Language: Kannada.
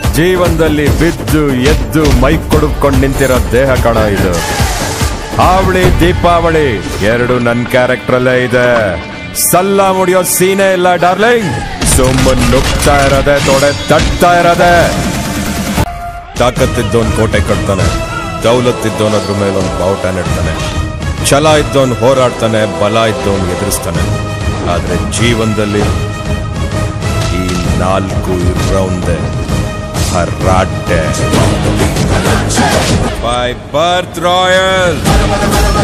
ಜೀವನದಲ್ಲಿ ಬಿದ್ದು ಎದ್ದು ಮೈ ಕೊಡುಕೊಂಡು ನಿಂತಿರೋ ದೇಹ ಕಣ ಇದು ಆವಳಿ ದೀಪಾವಳಿ ಎರಡು ನನ್ನ ಕ್ಯಾರೆಕ್ಟರಲ್ಲೇ ಇದೆ ಸಲ್ಲ ಮುಡಿಯೋ ಸೀನೆ ಇಲ್ಲ ಡಾರ್ಲಿಂಗ್ ಸುಮ್ಮನ್ ನುಗ್ತಾ ಇರೋದೆ ತೊಡೆ ತಟ್ತಾ ಇರೋದೆ ತಾಕತ್ತಿದ್ದವನ್ ಕೋಟೆ ಕಟ್ತಾನೆ ದೌಲತ್ತಿದ್ದವನ್ ಅದ್ರ ಮೇಲೆ ಒಂದು ಬಾವುಟ ನೆಡ್ತಾನೆ ಛಲ ಇದ್ದವನ್ ಹೋರಾಡ್ತಾನೆ ಬಲ ಇದ್ದವನ್ ಎದುರಿಸ್ತಾನೆ ಆದ್ರೆ ಜೀವನದಲ್ಲಿ ಈ ನಾಲ್ಕು ಇರೋಂದೆ ಹರಾಟೆ ಬೈ ಬರ್ತ್ ರಾಯಲ್